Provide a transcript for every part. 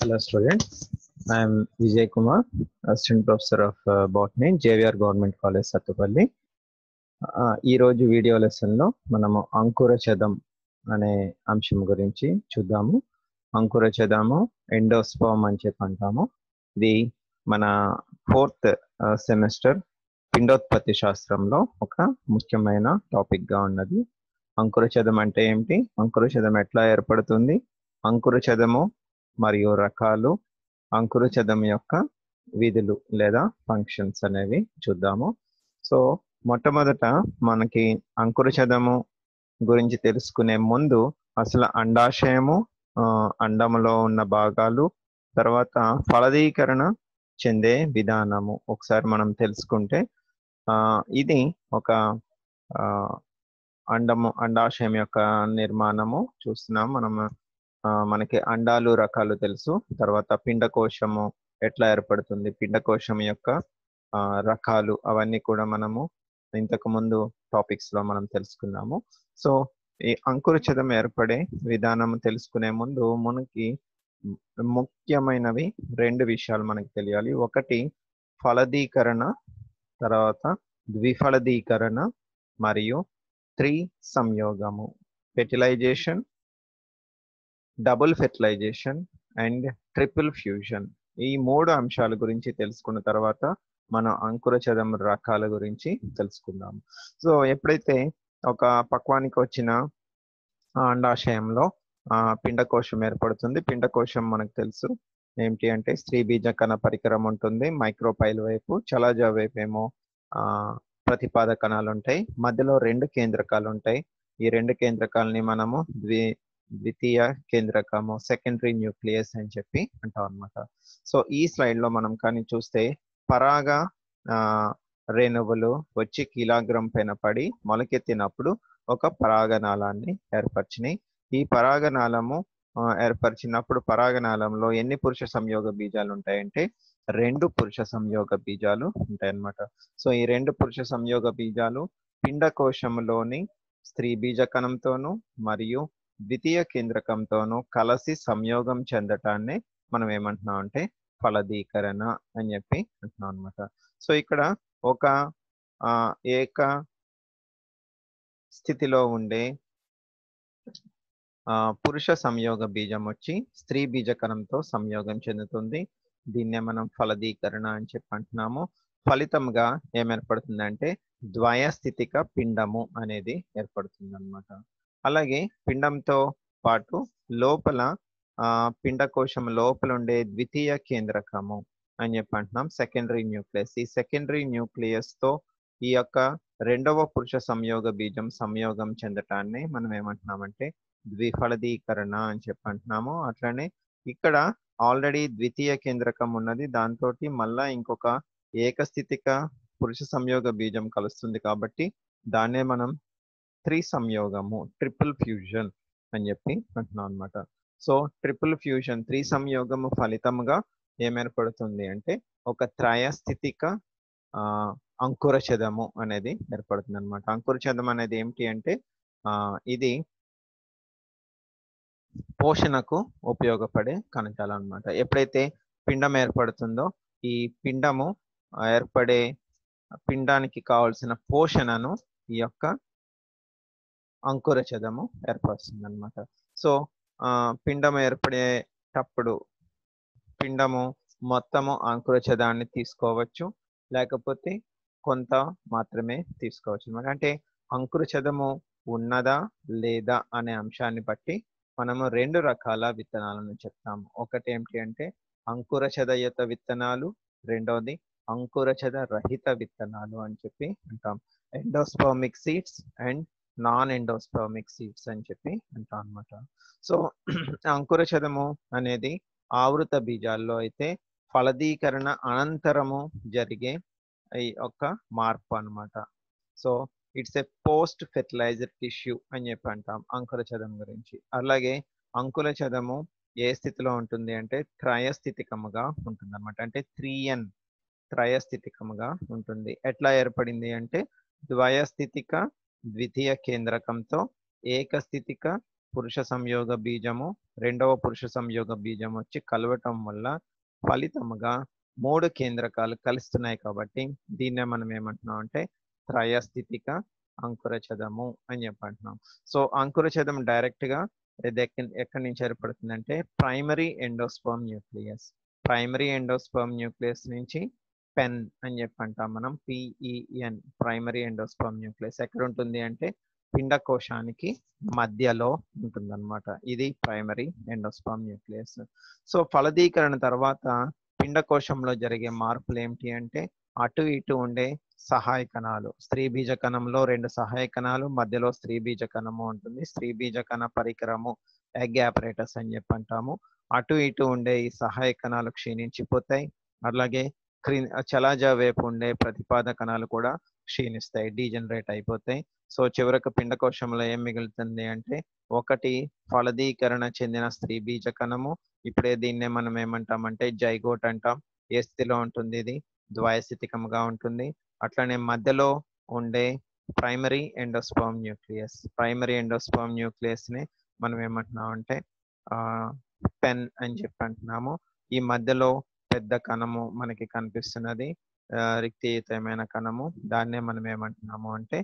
Hello students, I am Vijay Kumar, Assistant Professor of uh, Botany, JVR Government College, Sathupalli ఆ, ఈ రోజు video లెసన్లో మనము అంకుర చదం అనే అంశం గురించి చూద్దాము అంకుర చదము ఎండోస్పామ్ అని చెప్పి అంటాము ఇది మన ఫోర్త్ సెమిస్టర్ పిండోత్పత్తి శాస్త్రంలో ఒక ముఖ్యమైన టాపిక్ గా ఉన్నది అంకుర చదం అంటే ఏమిటి అంకుర చదం ఎట్లా ఏర్పడుతుంది అంకుర చదము మరియు రకాలు అంకుర చదం యొక్క విధులు లేదా ఫంక్షన్స్ అనేవి చూద్దాము సో మొట్టమొదట మనకి అంకుర చదము గురించి తెలుసుకునే ముందు అసలు అండాశయము ఆ, అండములో ఉన్న భాగాలు తర్వాత ఫలదీకరణ చెందే విధానము ఒకసారి మనం తెలుసుకుంటే ఆ ఇది ఒక ఆ, అండము అండాశయం యొక్క నిర్మాణము చూస్తున్నాం మనం ఆ, మనకి అండాలు రకాలు తెలుసు తర్వాత పిండకోశము ఎట్లా ఏర్పడుతుంది పిండకోశం యొక్క ఆ, రకాలు అవన్నీ కూడా మనము ఇంతకు ముందు టాపిక్స్ లో మనం తెలుసుకున్నాము సో ఈ అంకుర చదం ఏర్పడే విధానం తెలుసుకునే ముందు మనకి ముఖ్యమైనవి రెండు విషయాలు మనకి తెలియాలి ఒకటి ఫలదీకరణ తర్వాత ద్విఫలదీకరణ మరియు త్రీ సంయోగము fertilization double fertilization and triple fusion ఈ మూడు అంశాల గురించి తెలుసుకున్న తర్వాత మనం అంకుర చదం రకాల గురించి తెలుసుకుందాం సో ఎప్పుడైతే ఒక పక్వానికి వచ్చిన ఆ అండాశయంలో ఆ పిండకోశం ఏర్పడుతుంది పిండకోశం మనకు తెలుసు ఏంటి అంటే స్త్రీ బీజ కణ పరికరం ఉంటుంది మైక్రోపైల్ వైపు చలాజా వైపు ఏమో ఆ ప్రతిపాద కణాలు ఉంటాయి మధ్యలో రెండు కేంద్రకాలు ఉంటాయి ఈ రెండు కేంద్రకాలని మనము ద్వి ద్వితీయ కేంద్రకము సెకండరీ న్యూక్లియస్ అని చెప్పి అంటాం అనమాట సో ఈ స్లైడ్ లో మనం కానీ చూస్తే పరాగ ఆ, రేణువులు వచ్చి కీలాగ్రం పైన పడి మొలకెత్తినప్పుడు ఒక పరాగనాళాన్ని ఏర్పరిచినాయి ఈ పరాగనాళము ఆ, ఏర్పరిచినప్పుడు పరాగనాళంలో ఎన్ని పురుష సంయోగ బీజాలు ఉంటాయంటే రెండు పురుష సంయోగ బీజాలు ఉంటాయన్నమాట సో ఈ రెండు పురుష సంయోగ బీజాలు పిండకోశంలోని స్త్రీ బీజ కణంతోనూ మరియు ద్వితీయ కేంద్రకంతోనూ కలిసి సంయోగం చెందటాన్ని మనం ఏమంటున్నాం అంటే ఫలదీకరణ అని చెప్పి అంటున్నాం అనమాట సో ఇక్కడ ఒక ఆ, ఏక స్థితిలో ఉండే ఆ, పురుష సంయోగ బీజం వచ్చి స్త్రీ బీజ కణంతో సంయోగం చెందుతుంది దీన్నే మనం ఫలదీకరణ అని చెప్పి అంటున్నాము ఫలితంగా ఏం ఏర్పడుతుందంటే ద్వయస్థితిక పిండము అనేది ఏర్పడుతుంది అనమాట అలాగే పిండంతో పాటు లోపల ఆ పిండకోశం లోపల ఉండే ద్వితీయ కేంద్రకము అని చెప్పి అంటున్నాం సెకండరీ న్యూక్లియస్ ఈ సెకండరీ న్యూక్లియస్ తో ఈ యొక్క రెండవ పురుష సంయోగ బీజం సంయోగం చెందటాన్ని మనం ఏమంటున్నామంటే ద్విఫలదీకరణ అని చెప్పి అంటున్నాము అట్లనే ఇక్కడ ఆల్రెడీ ద్వితీయ కేంద్రకం ఉన్నది దాంతో మళ్ళా ఇంకొక ఏకస్థితిక పురుష సంయోగ బీజం కలుస్తుంది కాబట్టి దాన్నే మనం త్రి సంయోగము ట్రిపుల్ ఫ్యూజన్ అని చెప్పి అంటున్నాం అనమాట సో ట్రిపుల్ ఫ్యూజన్ త్రి సంయోగము ఫలితంగా ఏం ఏర్పడుతుంది అంటే ఒక త్రయస్థితిక ఆ అంకుర చదము అనేది ఏర్పడుతుంది అనమాట అంకుర చదం అనేది ఏమిటి అంటే ఆ ఇది పోషణకు ఉపయోగపడే కణజాలం అన్నమాట ఎప్పుడైతే పిండం ఏర్పడుతుందో ఈ పిండము ఆ, ఏర్పడే పిండానికి కావలసిన పోషణను ఈ యొక్క అంకుర చదము ఏర్పరుస్తుంది అనమాట సో ఆ, పిండం ఏర్పడేటప్పుడు పిండము మొత్తము అంకుర చదాన్ని తీసుకోవచ్చు లేకపోతే కొంత మాత్రమే తీసుకోవచ్చు అనమాట అంటే అంకుర చదము ఉన్నదా లేదా అనే అంశాన్ని బట్టి మనము రెండు రకాల విత్తనాలను చెప్తాము ఒకటి ఏమిటి అంటే అంకుర చదయుత విత్తనాలు రెండవది అంకుర చద రహిత విత్తనాలు అని చెప్పి అంటాం endospermic seeds and non endospermic seeds అని చెప్పి అంటాం అనమాట సో అంకుర చదము అనేది ఆవృత బీజాల్లో అయితే ఫలదీకరణ అనంతరము జరిగే ఈ యొక్క మార్పు అన్నమాట so it's a post fertilizer tissue అని చెప్పి అంటాం అంకుర చదం గురించి అలాగే అంకుర చదము ఏ స్థితిలో ఉంటుంది అంటే త్రయస్థితికముగా ఉంటుంది అనమాట అంటే త్రీ ఎన్ త్రయస్థితికముగా ఉంటుంది ఎట్లా ఏర్పడింది అంటే ద్వయస్థితిక ద్వితీయ కేంద్రకంతో ఏకస్థితిక పురుష సంయోగ బీజము రెండవ పురుష సంయోగ బీజం వచ్చి కలవటం వల్ల ఫలితముగా మూడు కేంద్రకాలు కలుస్తున్నాయి కాబట్టి దీన్నే మనం ఏమంటున్నాం అంటే త్రయస్థితిక అంకురచదము అని చెప్పంటున్నాం సో అంకురచదం డైరెక్ట్ గా ఇది ఎక్క- ఎక్కడి నుంచి ఏర్పడుతుందంటే primary endosperm nucleus primary endosperm nucleus నుంచి పెన్ అని చెప్పి అంటాం మనం పిఈఎన్ ప్రైమరీ ఎండోస్పర్మ్ న్యూక్లియస్ ఎక్కడ ఉంటుంది అంటే పిండకోశానికి మధ్యలో ఉంటుందన్నమాట ఇది ప్రైమరీ ఎండోస్పర్మ్ న్యూక్లియస్ సో ఫలదీకరణ తర్వాత పిండకోశంలో జరిగే మార్పులు ఏమిటి అంటే అటు ఇటు ఉండే సహాయ కణాలు స్త్రీ బీజ కణంలో రెండు సహాయ కణాలు మధ్యలో స్త్రీ బీజ కణము ఉంటుంది స్త్రీ బీజ కణ పరికరము ఎగ్ ఆపరేటర్స్ అని చెప్పి అంటాము అటు ఇటు ఉండే ఈ సహాయ కణాలు క్షీణించిపోతాయి అలాగే క్రీ చలాజా వైపు ఉండే ప్రతిపాద కణాలు కూడా క్షీణిస్తాయి డీజనరేట్ అయిపోతాయి సో చివరకు పిండకోశంలో ఏం మిగులుతుంది అంటే ఒకటి ఫలదీకరణ చెందిన స్త్రీ బీజ కణము ఇప్పుడే దీన్నే మనం ఏమంటామంటే జైగోట్ అంటాం ఏ స్థితిలో ఉంటుంది ఇది ద్వయస్థితికంగా ఉంటుంది అట్లనే మధ్యలో ఉండే primary endosperm nucleus primary endosperm nucleus ని మనం ఏమంటున్నాం అంటే పెన్ అని చెప్పి అంటున్నాము ఈ మధ్యలో పెద్ద కణము మనకి కనిపిస్తున్నది ఆ, రిక్తియుతమైన కణము దాన్నే మనం ఏమంటున్నాము అంటే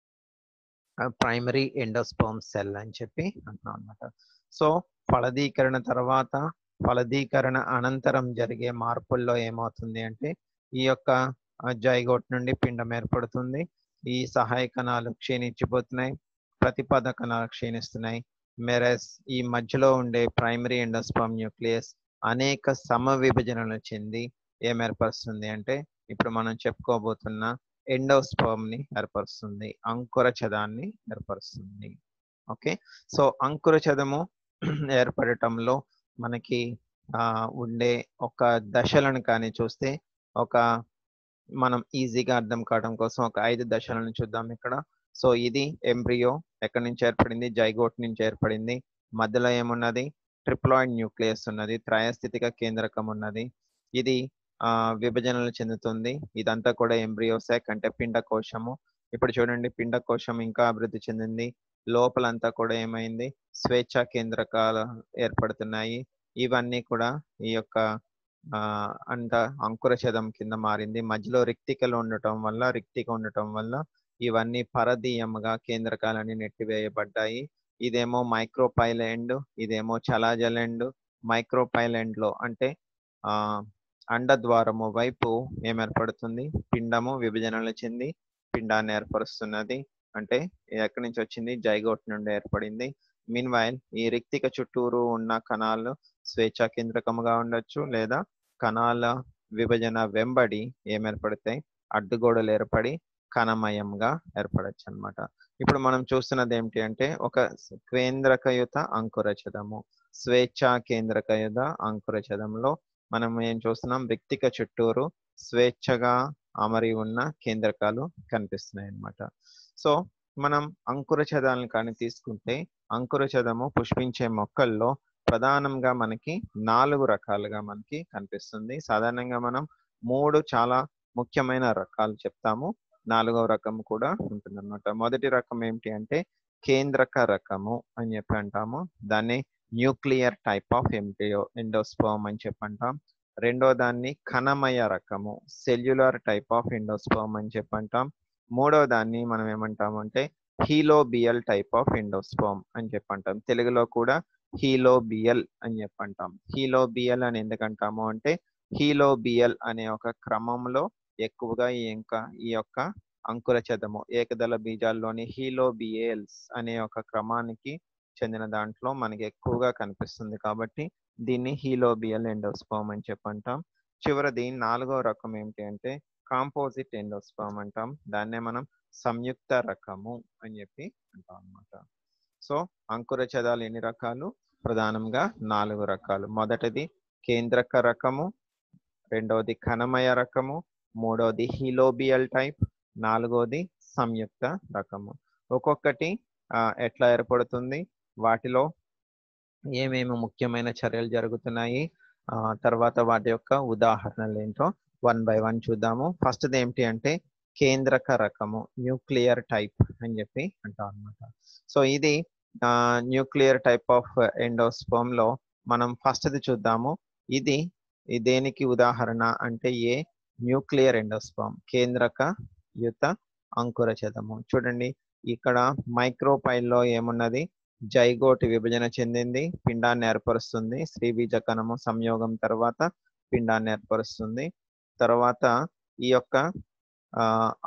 ప్రైమరీ ఎండోస్పర్మ్ సెల్ అని చెప్పి అంటున్నాం అనమాట సో ఫలదీకరణ తర్వాత ఫలదీకరణ అనంతరం జరిగే మార్పుల్లో ఏమవుతుంది అంటే ఈ యొక్క జైగోట్ నుండి పిండం ఏర్పడుతుంది ఈ సహాయ కణాలు క్షీణించిపోతున్నాయి ప్రతిపద కణాలు క్షీణిస్తున్నాయి మెరస్ ఈ మధ్యలో ఉండే ప్రైమరీ ఎండోస్పర్మ్ న్యూక్లియస్ అనేక సమ విభజనలు చెంది ఏం ఏర్పరుస్తుంది అంటే ఇప్పుడు మనం చెప్పుకోబోతున్న ఎండోస్పర్మ్ ని ఏర్పరుస్తుంది అంకుర చదాన్ని ఏర్పరుస్తుంది ఓకే సో అంకుర చదము ఏర్పడటంలో మనకి ఆ ఉండే ఒక దశలను కానీ చూస్తే ఒక మనం ఈజీగా అర్థం కావడం కోసం ఒక ఐదు దశలను చూద్దాం ఇక్కడ సో ఇది ఎంబ్రియో ఎక్కడి నుంచి ఏర్పడింది జైగోట్ నుంచి ఏర్పడింది మధ్యలో ఏమున్నది ట్రిప్లాయిడ్ న్యూక్లియస్ ఉన్నది త్రయస్థితిక కేంద్రకం ఉన్నది ఇది ఆ విభజనలు చెందుతుంది ఇదంతా కూడా ఎంబ్రియోసాక్ అంటే పిండకోశము ఇప్పుడు చూడండి పిండకోశం ఇంకా అభివృద్ధి చెందింది లోపలంతా కూడా ఏమైంది స్వేచ్ఛా కేంద్రకాలు ఏర్పడుతున్నాయి ఇవన్నీ కూడా ఈ యొక్క ఆ అంత అంకురఛదం కింద మారింది మధ్యలో రిక్తికలు ఉండటం వల్ల రిక్తిక ఉండటం వల్ల ఇవన్నీ పరదీయముగా కేంద్రకాలని నెట్టివేయబడ్డాయి ఇదేమో మైక్రోపైలెండ్ ఇదేమో చలాజలెండ్ మైక్రోపైలెండ్ లో అంటే ఆ అండద్వారము వైపు ఏమేర్పడుతుంది పిండము విభజనలు చెంది పిండాన్ని ఏర్పరుస్తున్నది అంటే ఇది ఎక్కడి నుంచి వచ్చింది జైగోట్ నుండి ఏర్పడింది మీన్ వైల్ ఈ రిక్తిక చుట్టూరు ఉన్న కణాలు స్వేచ్ఛా కేంద్రకముగా ఉండొచ్చు లేదా కణాల విభజన వెంబడి ఏమేర్పడతాయి అడ్డుగోడలు ఏర్పడి కణమయంగా ఏర్పడచ్చు అన్నమాట ఇప్పుడు మనం చూస్తున్నది ఏమిటి అంటే ఒక కేంద్రకయుత అంకురచదము స్వేచ్ఛా కేంద్రకయుత అంకురచదంలో మనం ఏం చూస్తున్నాం వ్యక్తిక చుట్టూరు స్వేచ్ఛగా అమరి ఉన్న కేంద్రకాలు కనిపిస్తున్నాయి అన్నమాట సో మనం అంకురచదాలను కానీ తీసుకుంటే అంకురచదము పుష్పించే మొక్కల్లో ప్రధానంగా మనకి నాలుగు రకాలుగా మనకి కనిపిస్తుంది సాధారణంగా మనం మూడు చాలా ముఖ్యమైన రకాలు చెప్తాము నాలుగవ రకం కూడా ఉంటుందన్నమాట మొదటి రకం ఏమిటి అంటే కేంద్రక రకము అని చెప్పి అంటాము దాన్ని nuclear type of embryo endosperm అని చెప్పి అంటాం రెండో దాన్ని కణమయ రకము సెల్యులర్ టైప్ ఆఫ్ ఎండోస్పర్మ్ అని చెప్పి అంటాం మూడో దాన్ని మనం ఏమంటామంటే హీలోబియల్ టైప్ ఆఫ్ ఎండోస్పర్మ్ అని చెప్పి అంటాం తెలుగులో కూడా హీలోబియల్ అని చెప్పి అంటాం హీలోబియల్ అని ఎందుకంటాము అంటే హీలోబియల్ అనే ఒక క్రమంలో ఎక్కువగా ఈ ఇంకా ఈ యొక్క అంకుర చదము ఏకదళ బీజాల్లోని హీలోబియల్స్ అనే ఒక క్రమానికి చెందిన దాంట్లో మనకి ఎక్కువగా కనిపిస్తుంది కాబట్టి దీన్ని హీలోబియల్ ఎండోస్పర్మ్ అని చెప్పంటాం చివరిది నాలుగో రకం ఏంటి అంటే కాంపోజిట్ ఎండోస్పర్మ్ అంటాం దాన్నే మనం సంయుక్త రకము అని చెప్పి అంటాం అనమాట సో అంకుర చదాలు ఎన్ని రకాలు ప్రధానంగా నాలుగు రకాలు మొదటిది కేంద్రక రకము రెండవది కణమయ రకము మూడవది హీలోబియల్ టైప్ నాలుగోది సంయుక్త రకము ఒక్కొక్కటి ఎట్లా ఏర్పడుతుంది వాటిలో ఏమేమి ముఖ్యమైన చర్యలు జరుగుతున్నాయి తర్వాత వాటి యొక్క ఉదాహరణలు ఏంటో వన్ బై వన్ చూద్దాము ఫస్ట్ది ఏమిటి అంటే కేంద్రక రకము న్యూక్లియర్ టైప్ అని చెప్పి అంటాం అనమాట సో ఇది న్యూక్లియర్ టైప్ ఆఫ్ ఎండోస్పోమ్ లో మనం ఫస్ట్ది చూద్దాము ఇది ఇది దేనికి ఉదాహరణ అంటే ఏ న్యూక్లియర్ ఎండోస్పామ్ కేంద్రక యుత అంకురచదము చూడండి ఇక్కడ మైక్రోపైల్లో ఏమున్నది జైగోట్ విభజన చెందింది పిండాన్ని ఏర్పరుస్తుంది స్త్రీబీజ కణము సంయోగం తర్వాత పిండాన్ని ఏర్పరుస్తుంది తర్వాత ఈ యొక్క ఆ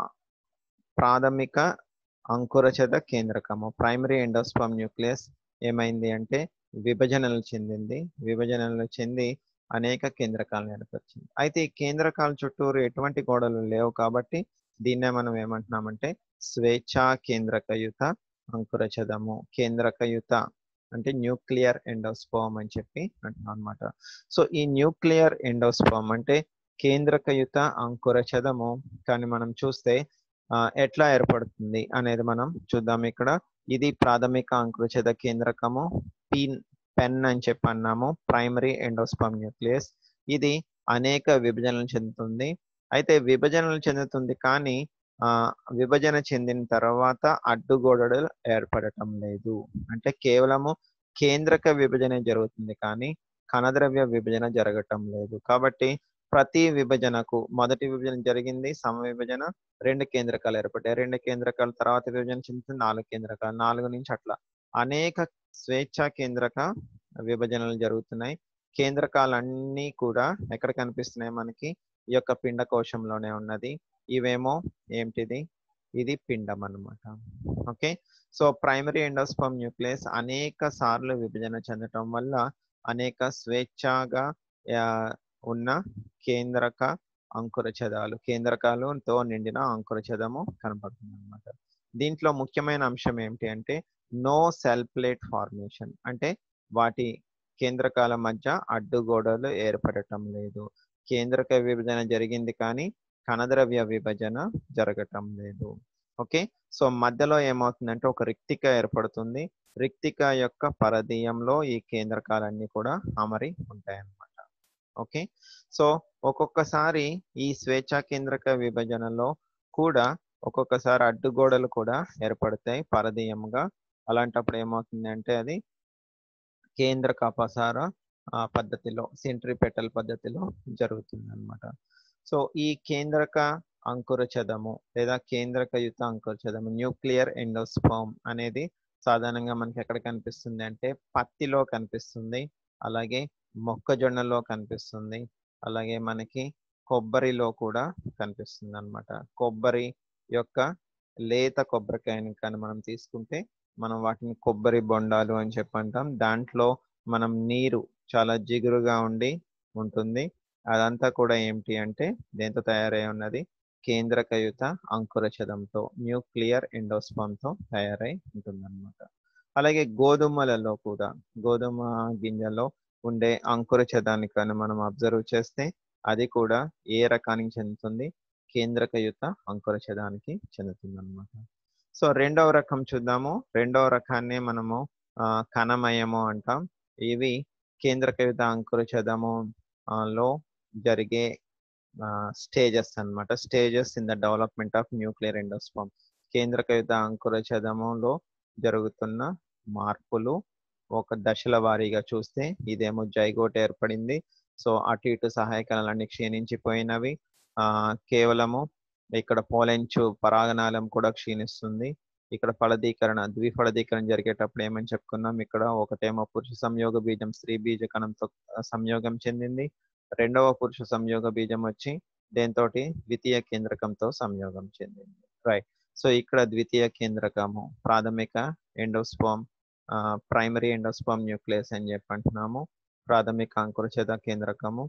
ప్రాథమిక అంకురచద కేంద్రకము ప్రైమరీ ఎండోస్పామ్ న్యూక్లియస్ ఏమైంది అంటే విభజనలు చెందింది విభజనలు చెంది అనేక కేంద్రకాలను ఏర్పరిచింది అయితే ఈ కేంద్రకాల చుట్టూరు ఎటువంటి గోడలు లేవు కాబట్టి దీన్నే మనం ఏమంటున్నామంటే స్వేచ్ఛా కేంద్రకయుత అంకురచదము కేంద్రకయుత అంటే న్యూక్లియర్ ఎండోస్పోమ్ అని చెప్పి అంటున్నాం అనమాట సో ఈ న్యూక్లియర్ ఎండోస్పోమ్ అంటే కేంద్రకయుత అంకురచదము కానీ మనం చూస్తే ఎట్లా ఏర్పడుతుంది అనేది మనం చూద్దాం ఇక్కడ ఇది ప్రాథమిక అంకురచద కేంద్రకము పిన్ పెన్ అని చెప్పి అన్నాము ప్రైమరీ ఎండోస్పామ్ న్యూక్లియస్ ఇది అనేక విభజనలు చెందుతుంది అయితే విభజనలు చెందుతుంది కానీ ఆ విభజన చెందిన తర్వాత అడ్డుగోడలు ఏర్పడటం లేదు అంటే కేవలము కేంద్రక విభజన జరుగుతుంది కానీ కణద్రవ్య విభజన జరగటం లేదు కాబట్టి ప్రతి విభజనకు మొదటి విభజన జరిగింది సమ విభజన రెండు కేంద్రకాలు ఏర్పడ్డాయి రెండు కేంద్రకాల తర్వాత విభజన చెందుతుంది నాలుగు కేంద్రకాలు నాలుగు నుంచి అట్లా అనేక స్వేచ్ఛా కేంద్రక విభజనలు జరుగుతున్నాయి కేంద్రకాలన్నీ కూడా ఎక్కడ కనిపిస్తున్నాయి మనకి ఈ యొక్క పిండ కోశంలోనే ఉన్నది ఇవేమో ఏంటిది ఇది పిండం అనమాట okay so primary endosperm nucleus అనేక సార్లు విభజన చెందటం వల్ల అనేక స్వేచ్ఛగా ఉన్న కేంద్రక అంకురచదాలు కేంద్రకాలతో నిండిన అంకురచదము కనపడుతుంది అనమాట దీంట్లో ముఖ్యమైన అంశం ఏమిటి అంటే నో సెల్ ప్లేట్ ఫార్మేషన్ అంటే వాటి కేంద్రకాల మధ్య అడ్డుగోడలు ఏర్పడటం లేదు కేంద్రక విభజన జరిగింది కానీ కణద్రవ్య విభజన జరగటం లేదు ఓకే సో మధ్యలో ఏమవుతుందంటే ఒక రిక్తిక ఏర్పడుతుంది రిక్తిక యొక్క పరదీయంలో ఈ కేంద్రకాలన్నీ కూడా అమరి ఉంటాయన్నమాట ఓకే సో ఒక్కొక్కసారి ఈ స్వేచ్ఛా కేంద్రక విభజనలో కూడా ఒక్కొక్కసారి అడ్డుగోడలు కూడా ఏర్పడతాయి పరదీయంగా అలాంటప్పుడు ఏమవుతుంది అంటే అది కేంద్రక అపసార పద్ధతిలో సెంట్రిపెటల్ పద్ధతిలో జరుగుతుంది అనమాట సో ఈ కేంద్రక అంకురచదము లేదా కేంద్రకయుత అంకురచదము న్యూక్లియర్ ఎండోస్పామ్ అనేది సాధారణంగా మనకి ఎక్కడ కనిపిస్తుంది అంటే పత్తిలో కనిపిస్తుంది అలాగే మొక్కజొన్నలో కనిపిస్తుంది అలాగే మనకి కొబ్బరిలో కూడా కనిపిస్తుంది అనమాట కొబ్బరి యొక్క లేత కొబ్బరికాయని కానీ మనం తీసుకుంటే మనం వాటిని కొబ్బరి బొండాలు అని చెప్పి అంటాం దాంట్లో మనం నీరు చాలా జిగురుగా ఉండి ఉంటుంది అదంతా కూడా ఏమిటి అంటే దేంతో తయారై ఉన్నది కేంద్రకయుత అంకురచదంతో న్యూక్లియర్ ఎండోస్పామ్తో తయారై ఉంటుందన్నమాట అలాగే గోధుమలలో కూడా గోధుమ గింజలో ఉండే అంకురచదాన్ని కానీ మనం అబ్జర్వ్ చేస్తే అది కూడా ఏ రకానికి చెందుతుంది కేంద్రకయుత అంకురచదానికి చెందుతుంది అనమాట సో రెండవ రకం చూద్దాము రెండవ రకాన్ని మనము కణమయము అంటాం ఇవి కేంద్రకయుత అంకురచదము లో జరిగే స్టేజెస్ అనమాట stages in the development of nuclear endosperm కేంద్రకయుత అంకురచదములో జరుగుతున్న మార్పులు ఒక దశల వారీగా చూస్తే ఇదేమో జైగోట్ ఏర్పడింది సో అటు ఇటు సహాయకణాలన్నీ క్షీణించిపోయినవి ఆ కేవలము ఇక్కడ పోలెంచు పరాగనాళం కూడా క్షీణిస్తుంది ఇక్కడ ఫలదీకరణ ద్విఫలదీకరణ జరిగేటప్పుడు ఏమని చెప్పుకున్నాం ఇక్కడ ఒకటేమో పురుష సంయోగ బీజం స్త్రీ బీజ కణంతో సంయోగం చెందింది రెండవ పురుష సంయోగ బీజం వచ్చి దేంతో ద్వితీయ కేంద్రకంతో సంయోగం చెందింది రైట్ సో ఇక్కడ ద్వితీయ కేంద్రకము ప్రాథమిక ఎండోస్పామ్ ప్రైమరీ ఎండోస్పామ్ న్యూక్లియస్ అని చెప్పి అంటున్నాము ప్రాథమిక అంకురచేత కేంద్రకము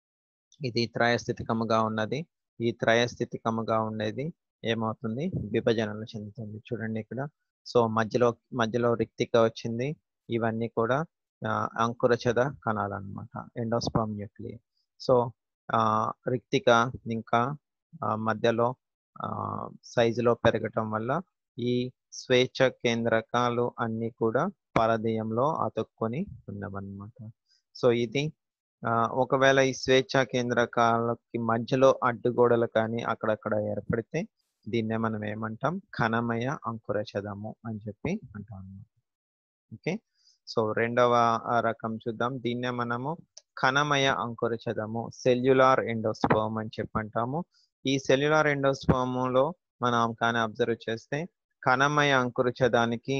ఇది త్రయస్థితికముగా ఉన్నది ఈ త్రయస్థితికముగా ఉండేది ఏమవుతుంది విభజనలు చెందుతుంది చూడండి ఇక్కడ సో మధ్యలో మధ్యలో రిక్తిక వచ్చింది ఇవన్నీ కూడా అంకురచద కణాలు అనమాట ఎండోస్పామ్ న్యూక్లియర్ సో రిక్తిక ఇంకా మధ్యలో సైజులో పెరగటం వల్ల ఈ స్వేచ్ఛ కేంద్రకాలు అన్నీ కూడా పరదీయంలో అతుక్కొని ఉన్నామన్నమాట సో ఇది ఒకవేళ ఈ స్వేచ్ఛ కేంద్రకాలకి మధ్యలో అడ్డుగోడలు కానీ అక్కడక్కడ ఏర్పడితే దీన్నే మనం ఏమంటాం కణమయ అంకురచదము అని చెప్పి అంటాం ఓకే సో రెండవ రకం చూద్దాం దీన్నే మనము కణమయ అంకురచదము సెల్యులార్ ఎండోస్పోమ్ అని చెప్పంటాము ఈ సెల్యులార్ ఎండోస్పోములో మనం కానీ అబ్జర్వ్ చేస్తే కణమయ అంకురచదానికి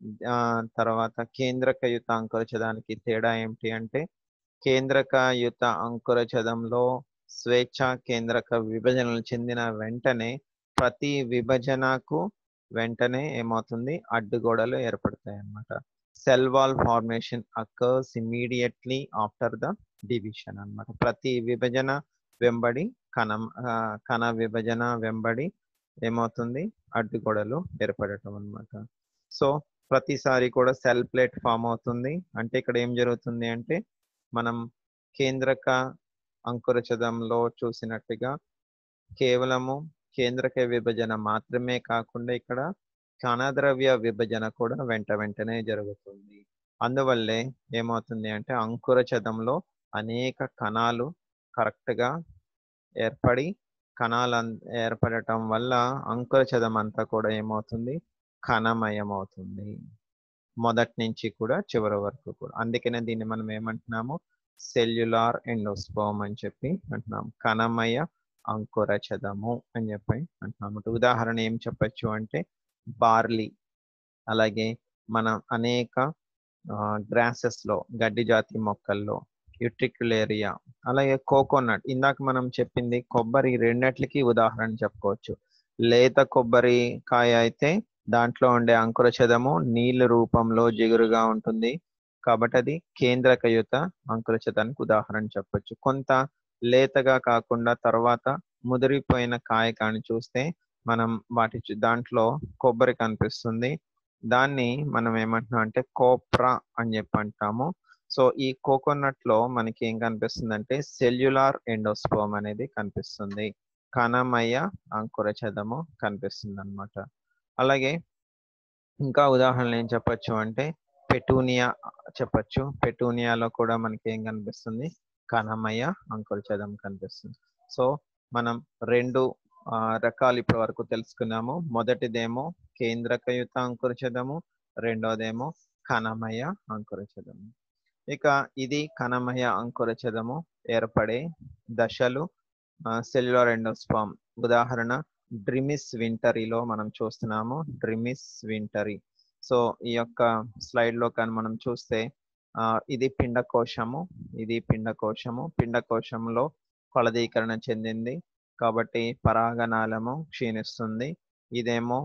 తర్వాత కేంద్రకయుత అంకురచదానికి తేడా ఏమిటి అంటే కేంద్రకయుత అంకురచదంలో స్వేచ్ఛ కేంద్రక విభజనలు చెందిన వెంటనే ప్రతి విభజనకు వెంటనే ఏమవుతుంది అడ్డుగోడలు ఏర్పడతాయి అన్నమాట cell wall formation occurs immediately after the division అనమాట ప్రతి విభజన వెంబడి కణం కణ విభజన వెంబడి ఏమవుతుంది అడ్డుగోడలు ఏర్పడటం అనమాట సో ప్రతిసారి కూడా సెల్ ప్లేట్ ఫామ్ అవుతుంది అంటే ఇక్కడ ఏం జరుగుతుంది అంటే మనం కేంద్రక అంకురచదంలో చూసినట్టుగా కేవలము కేంద్రక విభజన మాత్రమే కాకుండా ఇక్కడ కణద్రవ్య విభజన కూడా వెంట వెంటనే జరుగుతుంది అందువల్లే ఏమవుతుంది అంటే అంకురచదంలో అనేక కణాలు కరెక్ట్గా ఏర్పడి కణాలు ఏర్పడటం వల్ల అంకురచదం అంతా కూడా ఏమవుతుంది కణమయం అవుతుంది మొదటి నుంచి కూడా చివరి వరకు కూడా అందుకనే దీన్ని మనం ఏమంటున్నాము సెల్యులార్ ఎండోస్పోమ్ అని చెప్పి అంటున్నాం కణమయ అంకురచదము అని చెప్పి అంటున్నాము ఉదాహరణ ఏం చెప్పచ్చు అంటే బార్లీ అలాగే మన అనేక గ్రాసెస్ లో గడ్డి జాతి మొక్కల్లో యుట్రిక్యులేరియా అలాగే కోకోనట్ ఇందాక మనం చెప్పింది కొబ్బరి రెండిట్లకి ఉదాహరణ చెప్పుకోవచ్చు లేత కొబ్బరి కాయ అయితే దాంట్లో ఉండే అంకురచదము నీళ్ళ రూపంలో జిగురుగా ఉంటుంది కాబట్టి అది కేంద్రకయుత అంకురచదానికి ఉదాహరణ చెప్పొచ్చు కొంత లేతగా కాకుండా తర్వాత ముదిరిపోయిన కాయ కానీ చూస్తే మనం వాటి దాంట్లో కొబ్బరి కనిపిస్తుంది దాన్ని మనం ఏమంటున్నాం అంటే కోప్రా అని చెప్పి అంటాము సో ఈ కోకోనట్ లో మనకి ఏం కనిపిస్తుంది అంటే సెల్యులార్ ఎండోస్పోమ్ అనేది కనిపిస్తుంది కణమయ అంకురచదము కనిపిస్తుంది అనమాట అలాగే ఇంకా ఉదాహరణలు ఏం చెప్పచ్చు అంటే పెటూనియా చెప్పచ్చు పెటూనియాలో కూడా మనకి ఏం కనిపిస్తుంది కణమయ అంకురచదం కనిపిస్తుంది సో మనం రెండు రకాలు ఇప్పటి వరకు తెలుసుకున్నాము మొదటిదేమో కేంద్రకయుత అంకురచదము రెండోదేమో కణమయ అంకురచదము ఇక ఇది కణమయ అంకురచదము ఏర్పడే దశలు సెల్యులార్ ఎండోస్పామ్ ఉదాహరణ డ్రిమిస్ వింటరీలో మనం చూస్తున్నాము డ్రిమిస్ వింటరీ సో ఈ యొక్క స్లైడ్ లో కానీ మనం చూస్తే ఇది పిండకోశము ఇది పిండకోశము పిండకోశంలో ఫలదీకరణ చెందింది కాబట్టి పరాగనాళము క్షీణిస్తుంది ఇదేమో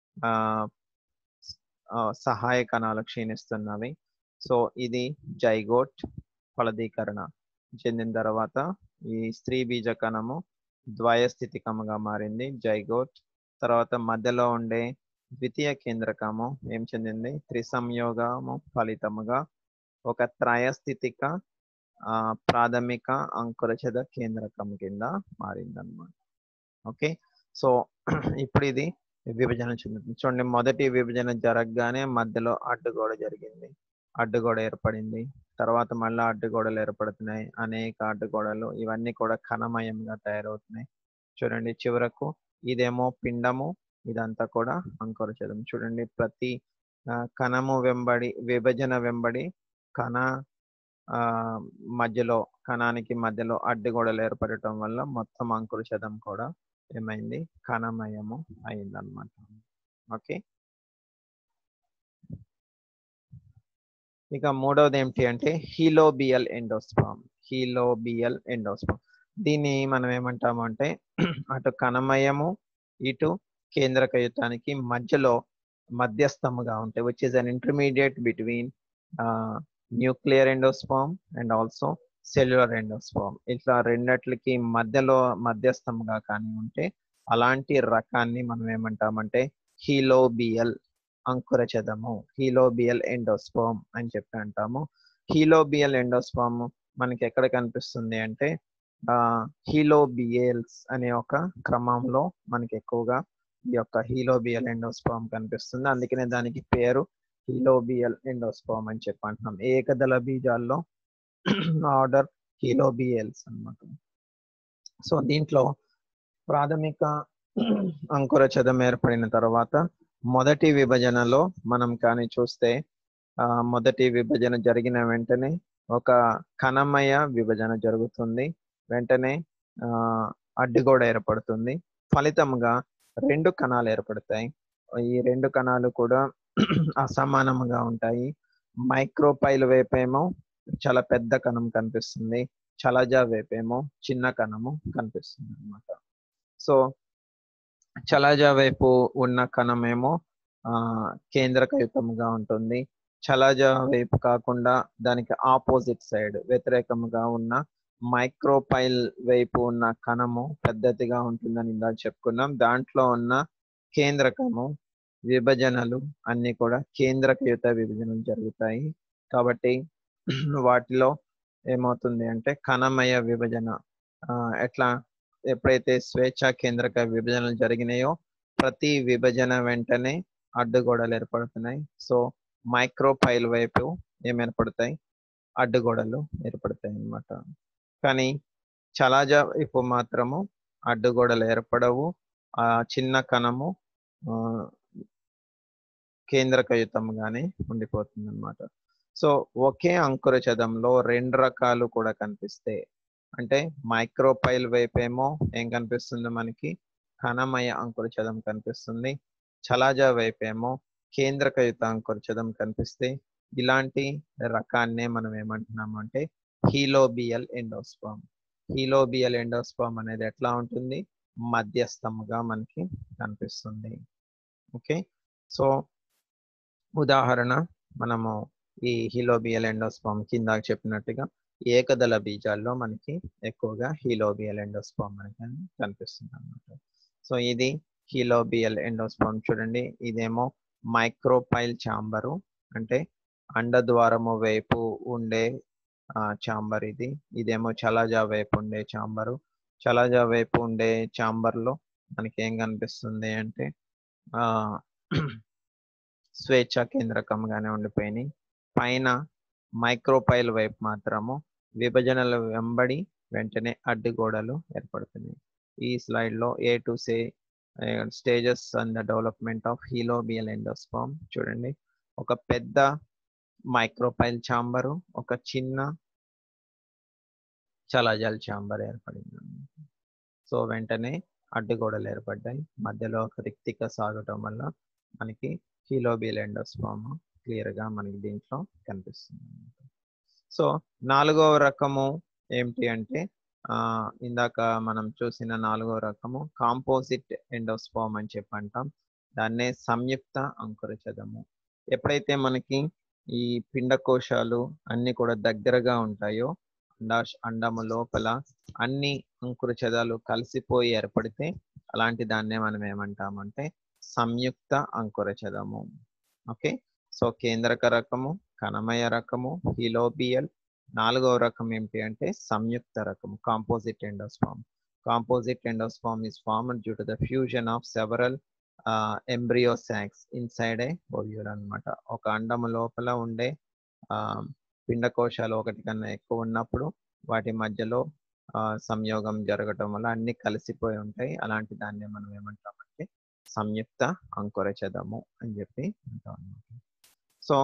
సహాయ కణాలు క్షీణిస్తున్నవి సో ఇది జైగోట్ ఫలదీకరణ చెందిన తర్వాత ఈ స్త్రీ బీజ కణము ద్వయస్థితికముగా మారింది జైగోట్ తర్వాత మధ్యలో ఉండే ద్వితీయ కేంద్రకము ఏం చెందింది త్రిసంయోగము ఫలితముగా ఒక త్రయస్థితిక ప్రాథమిక అంకురచద కేంద్రకం కింద మారిందన్నమాట ఓకే సో ఇప్పుడు ఇది విభజన చెందుతుంది చూడండి మొదటి విభజన జరగగానే మధ్యలో అడ్డుగోడ జరిగింది అడ్డుగోడ ఏర్పడింది తర్వాత మళ్ళీ అడ్డుగోడలు ఏర్పడుతున్నాయి అనేక అడ్డుగోడలు ఇవన్నీ కూడా కణమయంగా తయారవుతున్నాయి చూడండి చివరకు ఇదేమో పిండము ఇదంతా కూడా అంకురచదం చూడండి ప్రతి కణము వెంబడి విభజన వెంబడి కణ మధ్యలో కణానికి మధ్యలో అడ్డుగోడలు ఏర్పడటం వల్ల మొత్తం అంకురచదం కూడా ఏమైంది కణమయము అయిందనమాట ఓకే ఇక మూడవది ఏమిటి అంటే హీలోబియల్ ఎండోస్పామ్ హీలోబియల్ ఎండోస్పామ్ దీన్ని మనం ఏమంటాము అంటే అటు కణమయము ఇటు కేంద్రకయుతానికి మధ్యలో మధ్యస్థముగా ఉంటాయి which is an intermediate between nuclear endosperm and also cellular endosperm ఇట్లా రెండట్లకి మధ్యలో మధ్యస్థంగా కానీ ఉంటే అలాంటి రకాన్ని మనం ఏమంటామంటే హీలోబియల్ అంకురచదము హీలోబియల్ ఎండోస్పామ్ అని చెప్పి అంటాము హీలోబియల్ ఎండోస్పామ్ మనకి ఎక్కడ కనిపిస్తుంది అంటే హీలోబియల్స్ అనే ఒక క్రమంలో మనకి ఎక్కువగా ఈ యొక్క హీలోబియల్ ఎండోస్పామ్ కనిపిస్తుంది అందుకనే దానికి పేరు హీలోబియల్ ఎండోస్పామ్ అని చెప్పి అంటున్నాం ఏకదళ బీజాల్లో ఆర్డర్ హీలోబియల్స్ అనమాట సో దీంట్లో ప్రాథమిక అంకురచదం ఏర్పడిన తర్వాత మొదటి విభజనలో మనం కానీ చూస్తే ఆ, మొదటి విభజన జరిగిన వెంటనే ఒక కణమయ విభజన జరుగుతుంది వెంటనే ఆ, అడ్డుగోడ ఏర్పడుతుంది ఫలితంగా రెండు కణాలు ఏర్పడతాయి ఈ రెండు కణాలు కూడా అసమానంగా ఉంటాయి మైక్రోపైల్ వైపేమో చాలా పెద్ద కణం కనిపిస్తుంది చలజా వైపేమో చిన్న కణము కనిపిస్తుంది అనమాట సో చలజా వైపు ఉన్న కణమేమో ఆ కేంద్రకయుతంగా ఉంటుంది చలజా వైపు కాకుండా దానికి ఆపోజిట్ సైడ్ వ్యతిరేకంగా ఉన్న మైక్రోపైల్ వైపు ఉన్న కణము పెద్దదిగా ఉంటుందని ఇందాక చెప్పుకున్నాం దాంట్లో ఉన్న కేంద్రకము విభజనలు అన్ని కూడా కేంద్రకయుత విభజనలు జరుగుతాయి కాబట్టి వాటిలో ఏమవుతుంది అంటే కణమయ విభజన ఆ, ఎట్లా ఎప్పుడైతే స్వేచ్ఛా కేంద్రక విభజనలు జరిగినాయో ప్రతి విభజన వెంటనే అడ్డుగోడలు ఏర్పడుతున్నాయి సో మైక్రోపైల్ వైపు ఏం ఏర్పడతాయి అడ్డుగోడలు ఏర్పడతాయి అన్నమాట కానీ చలాజా వైపు మాత్రము అడ్డుగోడలు ఏర్పడవు ఆ చిన్న కణము ఆ, కేంద్రకయుతంగానే ఉండిపోతుంది అనమాట సో ఒకే అంకుర చదంలో రెండు రకాలు కూడా కనిపిస్తే అంటే మైక్రోపైల్ వైపేమో ఏం కనిపిస్తుంది మనకి కణమయ అంకుర చదం కనిపిస్తుంది చలాజా వైపేమో కేంద్రకయుత అంకుర చదం కనిపిస్తే ఇలాంటి రకాన్నే మనం ఏమంటున్నాము అంటే హీలోబియల్ ఎండోస్పామ్ హీలోబియల్ ఎండోస్పామ్ అనేది ఎట్లా ఉంటుంది మధ్యస్థముగా మనకి కనిపిస్తుంది ఓకే సో ఉదాహరణ మనము ఈ హీలోబియల్ ఎండోస్పామ్ కింద చెప్పినట్టుగా ఏకదళ బీజాల్లో మనకి ఎక్కువగా హీలోబియల్ ఎండోస్పామ్ మనకి కనిపిస్తుంది అన్నమాట సో ఇది హీలోబియల్ ఎండోస్పామ్ చూడండి ఇదేమో మైక్రోపైల్ చాంబరు అంటే అండద్వారము వైపు ఉండే చాంబర్ ఇది ఇదేమో చలాజా వైపు ఉండే చాంబరు చలాజా వైపు ఉండే చాంబర్లో మనకి ఏం కనిపిస్తుంది అంటే ఆ స్వేచ్ఛ కేంద్రకంగానే ఉండిపోయినాయి పైన మైక్రోపైల్ వైపు మాత్రము విభజనల వెంబడి వెంటనే అడ్డుగోడలు ఏర్పడుతున్నాయి ఈ స్లైడ్ లో A to C stages and the development of helobial endosperm చూడండి ఒక పెద్ద మైక్రోపైల్ చాంబరు ఒక చిన్న చలాజల్ చాంబర్ ఏర్పడింది సో వెంటనే అడ్డుగోడలు ఏర్పడ్డాయి మధ్యలో ఒక రిక్తిక సాగటం వల్ల మనకి హీలోబియల్ ఎండోస్పామ్ క్లియర్ గా మనకి దీంట్లో కనిపిస్తుంది సో నాలుగవ రకము ఏమిటి అంటే ఆ ఇందాక మనం చూసిన నాలుగవ రకము కాంపోజిట్ ఎండోస్పామ్ అని చెప్పి అంటాం దాన్నే సంయుక్త అంకురచదము ఎప్పుడైతే మనకి ఈ పిండకోశాలు అన్ని కూడా దగ్గరగా ఉంటాయో అండాశ అండము లోపల అన్ని అంకురచదాలు కలిసిపోయి ఏర్పడితే అలాంటి దాన్నే మనం ఏమంటామంటే సంయుక్త అంకురచదము ఓకే సో కేంద్రక రకము కణమయ రకము హిలోబియల్ నాలుగవ రకం ఏంటి అంటే సంయుక్త రకము composite endosperm composite endosperm is formed due to the fusion of several uh, embryo sacs inside a ovule అన్నమాట ఒక అండము లోపల ఉండే ఆ, పిండకోశాలు ఒకటి కన్నా ఎక్కువ ఉన్నప్పుడు వాటి మధ్యలో ఆ, సంయోగం జరగటం వల్ల అన్ని కలిసిపోయి ఉంటాయి అలాంటి దాన్ని మనం ఏమంటామంటే సంయుక్త అంకురచదము అని చెప్పి అంటాం అన్నమాట సో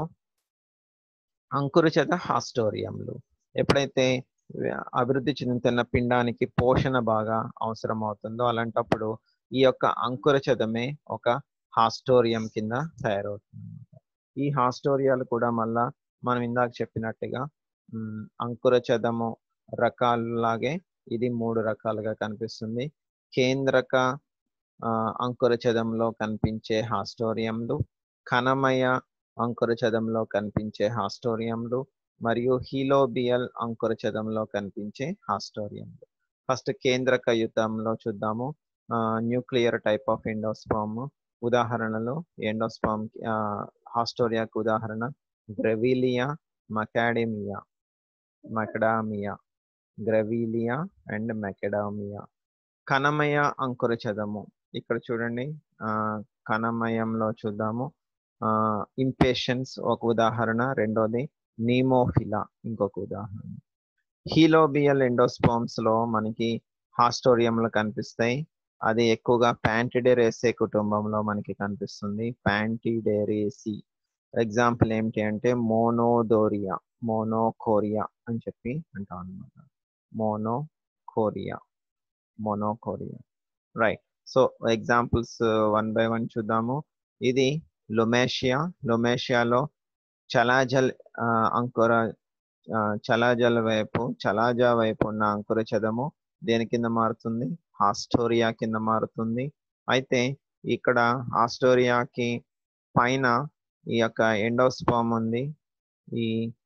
అంకురచద హాస్టోరియంలు ఎప్పుడైతే వ్య- అభివృద్ధి చెందుతున్న పిండానికి పోషణ బాగా అవసరం అవుతుందో అలాంటప్పుడు ఈ యొక్క అంకురచదమే ఒక హాస్టోరియం కింద తయారవుతుంది అన్నమాట. ఈ హాస్టోరియాలు కూడా మళ్ళా మనం ఇందాక చెప్పినట్టుగా మ్, అంకురచదము రకాలలాగే ఇది మూడు రకాలుగా కనిపిస్తుంది కేంద్రక ఆ, అంకురచదంలో కనిపించే హాస్టోరియంలు కణమయ అంకురచదంలో కనిపించే హాస్టోరియంలు మరియు హీలోబియల్ అంకురచదంలో కనిపించే హాస్టోరియంలు ఫస్ట్ కేంద్రకయుతంలో చూద్దాము న్యూక్లియర్ టైప్ ఆఫ్ ఎండోస్పామ్ ఉదాహరణలు ఎండోస్పామ్ హాస్టోరియాకు ఉదాహరణ గ్రెవిలియా మకాడెమియా మకడామియా గ్రెవిలియా అండ్ మెకడామియా కణమయ అంకురచదము ఇక్కడ చూడండి ఆ కణమయంలో చూద్దాము ఇంపేషన్స్ ఒక ఉదాహరణ రెండోది నీమోఫిలా ఇంకొక ఉదాహరణ హీలోబియల్ ఎండోస్పామ్స్ లో మనకి హాస్టోరియంలు కనిపిస్తాయి అది ఎక్కువగా ప్యాంటిడెరేసే కుటుంబంలో మనకి కనిపిస్తుంది ప్యాంటిడెరేసి ఎగ్జాంపుల్ ఏంటి అంటే మోనోదోరియా మోనోకోరియా అని చెప్పి అంటాం అనమాట Monochoria Monochoria right so examples one by one చూద్దాము ఇది లొమేషియా లొమేషియాలో చలాజల్ అంకుర చలాజల్ వైపు చలాజా వైపు ఉన్న అంకుర చదము దేని కింద మారుతుంది హాస్టోరియా కింద మారుతుంది అయితే ఇక్కడ హాస్టోరియాకి పైన ఈ యొక్క ఎండోస్పామ్ ఉంది ఈ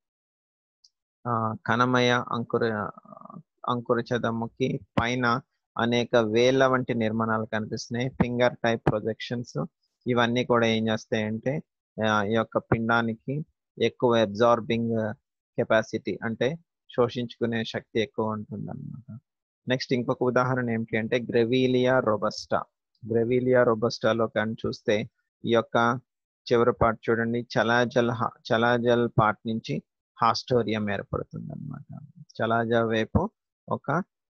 కణమయ అంకుర అంకుర చదముకి పైన అనేక వేల వంటి నిర్మాణాలు కనిపిస్తున్నాయి ఫింగర్ టైప్ ప్రొజెక్షన్స్ ఇవన్నీ కూడా ఏం చేస్తాయంటే ఈ యొక్క పిండానికి ఎక్కువ అబ్జార్బింగ్ కెపాసిటీ అంటే శోషించుకునే శక్తి ఎక్కువ ఉంటుంది అనమాట నెక్స్ట్ ఇంకొక ఉదాహరణ ఏమిటి అంటే గ్రెవీలియా రొబస్టా గ్రెవీలియా రొబస్టాలో కానీ చూస్తే ఈ యొక్క చివరి పార్ట్ చూడండి చలాజల్ చలాజల్ పార్ట్ నుంచి హాస్టోరియం ఏర్పడుతుంది అనమాట చలాజా వైపు ఒక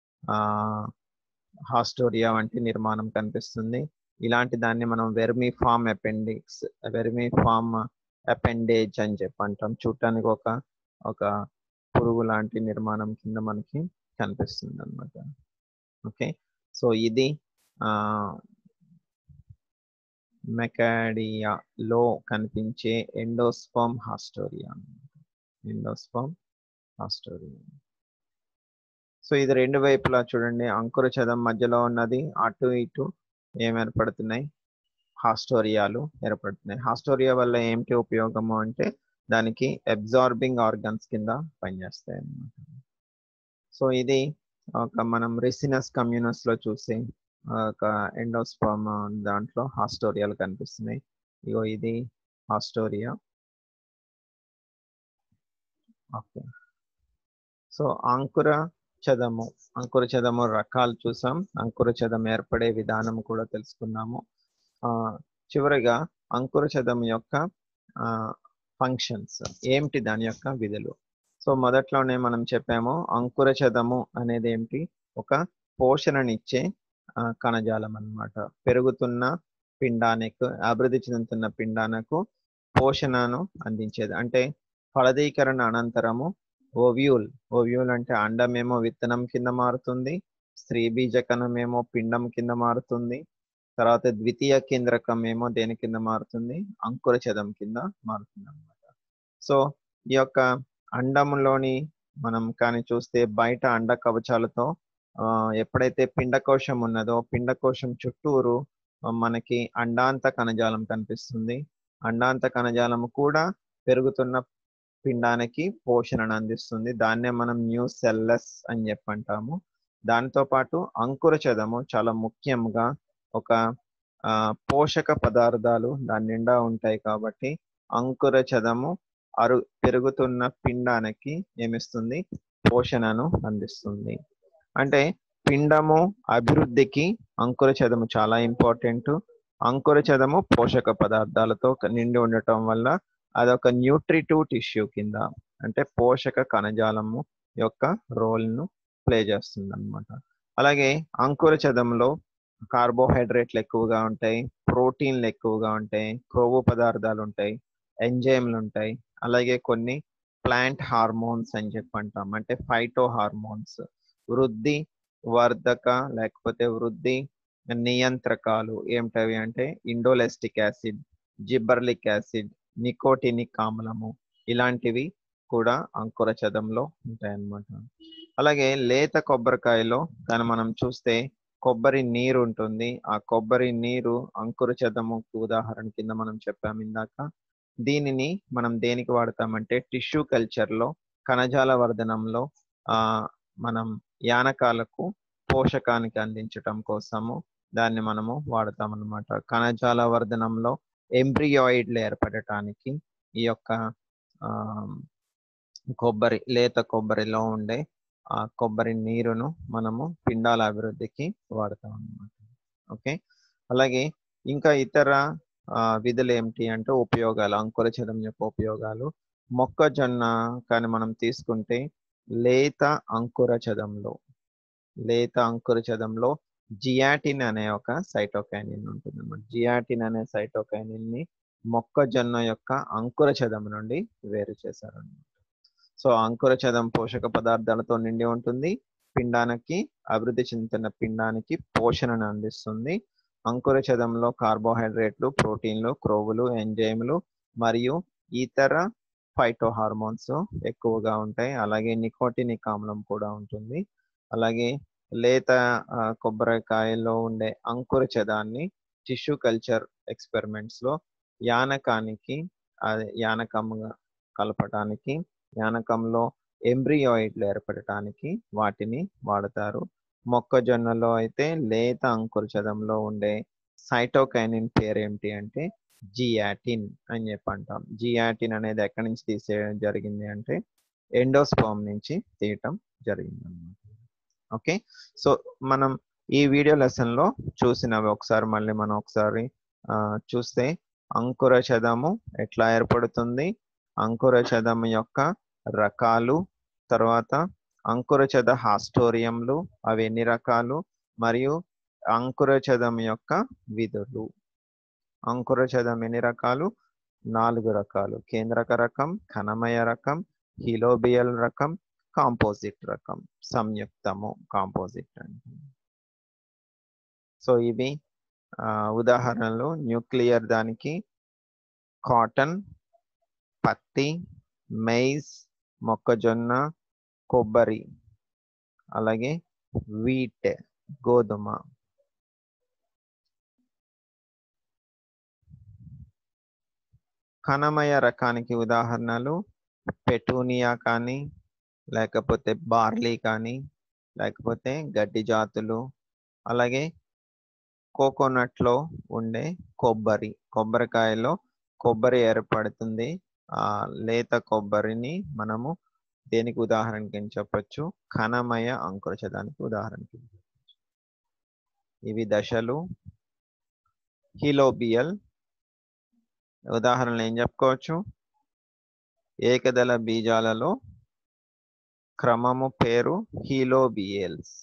హాస్టోరియా వంటి నిర్మాణం కనిపిస్తుంది ఇలాంటి దాన్ని మనం vermiform appendix vermiform appendage అని చెప్పి అంటాం చూడటానికి ఒక ఒక పురుగు లాంటి నిర్మాణం కింద మనకి కనిపిస్తుంది అనమాట ఓకే సో ఇది మెకాడియాలో కనిపించే endosperm haustoria endosperm haustoria so ఇది రెండు వైపులా చూడండి అంకుర చదం మధ్యలో ఉన్నది అటు ఇటు ఏం ఏర్పడుతున్నాయి హాస్టోరియాలు ఏర్పడుతున్నాయి హాస్టోరియా వల్ల ఏమిటి ఉపయోగము అంటే దానికి అబ్జార్బింగ్ ఆర్గన్స్ కింద పనిచేస్తాయి అన్నమాట సో ఇది ఒక మనం రెసినస్ కమ్యూనస్ లో చూసే ఒక ఎండోస్పర్మ్ దాంట్లో హాస్టోరియాలు కనిపిస్తున్నాయి ఇగో ఇది హాస్టోరియా ఓకే సో అంకుర చదము అంకుర చదము రకాలు చూసాం అంకుర చదం ఏర్పడే విధానం కూడా తెలుసుకున్నాము ఆ చివరిగా అంకుర చదం యొక్క ఫంక్షన్స్ ఏమిటి దాని యొక్క విధులు సో మొదట్లోనే మనం చెప్పాము అంకుర చదము అనేది ఏమిటి ఒక పోషణనిచ్చే కణజాలం అన్నమాట పెరుగుతున్న పిండానికి అభివృద్ధి చెందుతున్న పిండానకు పోషణను అందించేది అంటే ఫలదీకరణ అనంతరము ఓవ్యూల్ ఓవ్యూల్ అంటే అండమేమో విత్తనం కింద మారుతుంది స్త్రీ బీజకణమేమో పిండం కింద మారుతుంది తర్వాత ద్వితీయ కేంద్రకం ఏమో దేని కింద మారుతుంది అంకుర చదం కింద మారుతుంది అనమాట సో ఈ యొక్క అండములోని మనం కానీ చూస్తే బయట అండ కవచాలతో ఎప్పుడైతే పిండకోశం ఉన్నదో పిండకోశం చుట్టూరు మనకి అండాంత కణజాలం కనిపిస్తుంది అండాంత కణజాలం కూడా పెరుగుతున్న పిండానికి పోషణను అందిస్తుంది దాన్నే మనం న్యూ సెల్లెస్ అని చెప్పి అంటాము దానితో పాటు అంకుర చదము చాలా ముఖ్యంగా ఒక పోషక పదార్థాలు దాని నిండా ఉంటాయి కాబట్టి అంకుర చదము అరు పెరుగుతున్న పిండానికి ఏమిస్తుంది పోషణను అందిస్తుంది అంటే పిండము అభివృద్ధికి అంకుర చదము చాలా ఇంపార్టెంట్ అంకుర చదము పోషక పదార్థాలతో నిండి ఉండటం వల్ల అదొక న్యూట్రిటివ్ టిష్యూ కింద అంటే పోషక కణజాలము యొక్క రోల్ను ప్లే చేస్తుంది అనమాట అలాగే అంకుర చదంలో కార్బోహైడ్రేట్లు ఎక్కువగా ఉంటాయి ప్రోటీన్లు ఎక్కువగా ఉంటాయి క్రొవ్వు పదార్థాలు ఉంటాయి ఎంజైమ్లు ఉంటాయి అలాగే కొన్ని ప్లాంట్ హార్మోన్స్ అని చెప్పి అంటాం అంటే ఫైటో హార్మోన్స్ వృద్ధి వర్ధక లేకపోతే వృద్ధి నియంత్రకాలు ఏమిటవి అంటే indoleacetic acid gibberellic acid nicotinic ఆమ్లము ఇలాంటివి కూడా అంకుర చదంలో ఉంటాయన్నమాట అలాగే లేత కొబ్బరికాయలో కానీ మనం చూస్తే కొబ్బరి నీరు ఉంటుంది ఆ కొబ్బరి నీరు అంకుర చదము ఉదాహరణ కింద మనం చెప్పాము ఇందాక దీనిని మనం దేనికి వాడతామంటే టిష్యూ కల్చర్లో కణజాల వర్ధనంలో ఆ మనం యానకాలకు పోషకానికి అందించటం కోసము దాన్ని మనము వాడతాం అనమాట కణజాల వర్ధనంలో ఎంబ్రియాయిడ్లు ఏర్పడటానికి ఈ యొక్క కొబ్బరి లేత కొబ్బరిలో ఉండే ఆ కొబ్బరి నీరును మనము పిండాల అభివృద్ధికి వాడతాం అనమాట ఓకే అలాగే ఇంకా ఇతర విధులు ఏమిటి అంటే ఉపయోగాలు అంకుర చదం యొక్క ఉపయోగాలు మొక్కజొన్న కానీ మనం తీసుకుంటే లేత అంకుర చదంలో లేత అంకుర చదంలో జియాటిన్ అనే ఒక సైటోకైనిన్ ఉంటుంది అనమాట జియాటిన్ అనే సైటోకైనిన్ ని మొక్కజొన్న యొక్క అంకుర చదం నుండి వేరు చేశారన్నమాట సో అంకుర చదం పోషక పదార్థాలతో నిండి ఉంటుంది పిండానికి అభివృద్ధి చెందుతున్న పిండానికి పోషణను అందిస్తుంది అంకుర చదంలో కార్బోహైడ్రేట్లు ప్రోటీన్లు క్రోవులు ఎంజైమ్లు మరియు ఇతర ఫైటో హార్మోన్స్ ఎక్కువగా ఉంటాయి అలాగే నికోటినిక్ ఆమ్లం కూడా ఉంటుంది అలాగే లేత కొబ్బరికాయల్లో ఉండే అంకుర చదాన్ని టిష్యూ కల్చర్ ఎక్స్పెరిమెంట్స్ లో యానకానికి అదే యానకంగా కలపటానికి యానకంలో ఎంబ్రియాయిడ్లు ఏర్పడటానికి వాటిని వాడతారు మొక్కజొన్నలో అయితే లేత అంకుర చదంలో ఉండే సైటోకైనిన్ పేరు ఏమిటి అంటే జియాటిన్ అని చెప్పి అంటాం జియాటిన్ అనేది ఎక్కడి నుంచి తీసేయడం జరిగింది అంటే ఎండోస్పామ్ నుంచి తీయటం జరిగింది అనమాట ఓకే సో మనం ఈ వీడియో లెసన్ లో చూసినవి ఒకసారి మళ్ళీ మనం ఒకసారి చూస్తే అంకుర చదము ఎట్లా ఏర్పడుతుంది అంకుర చదము యొక్క రకాలు తర్వాత అంకుర చద హాస్టోరియంలు అవి ఎన్ని రకాలు మరియు అంకుర చదం యొక్క విధులు అంకుర చదం ఎన్ని రకాలు నాలుగు రకాలు కేంద్రక రకం కణమయ రకం హిలోబియల్ రకం కాంపోజిట్ రకం సంయుక్తము కాంపోజిట్ అంటే సో ఇవి ఉదాహరణలు న్యూక్లియర్ దానికి కాటన్ పత్తి మెయిజ్ మొక్కజొన్న కొబ్బరి అలాగే వీట్ గోధుమ కణమయ రకానికి ఉదాహరణలు పెటూనియా కానీ లేకపోతే బార్లీ కానీ లేకపోతే గడ్డి జాతులు అలాగే కోకోనట్లో ఉండే కొబ్బరి కొబ్బరికాయలో కొబ్బరి ఏర్పడుతుంది ఆ లేత కొబ్బరిని మనము దేనికి ఉదాహరణకి ఏం చెప్పచ్చు కణమయ అంకురచదానికి ఉదాహరణకి ఇవి దశలు హిలోబియల్ ఉదాహరణలు ఏం చెప్పుకోవచ్చు ఏకదళ బీజాలలో క్రమము పేరు హీలోబియల్స్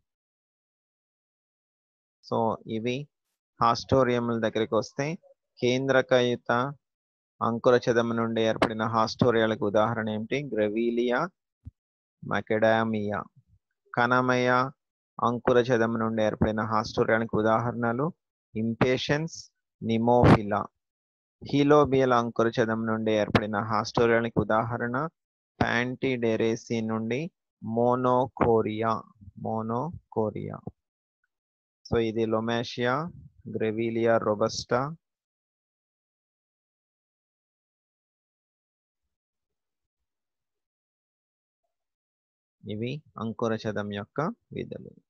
సో ఇవి హాస్టోరియంల దగ్గరికి వస్తే కేంద్రకయుత అంకుర చదము నుండి ఏర్పడిన హాస్టోరియాలకు ఉదాహరణ ఏమిటి గ్రెవీలియా మకెడామియా కణమయ అంకుర చదము నుండి ఏర్పడిన హాస్టోరియాలకు ఉదాహరణలు ఇంపేషన్స్ నిమోఫిలా హీలోబియల్ అంకుర చదం నుండి ఏర్పడిన హాస్టోరియానికి ఉదాహరణ ప్యాంటీడెరేసి నుండి మోనోకోరియా మోనోకోరియా సో ఇది లొమేషియా గ్రెవీలియా రొబస్టా ఇవి అంకుర చదం యొక్క విధులు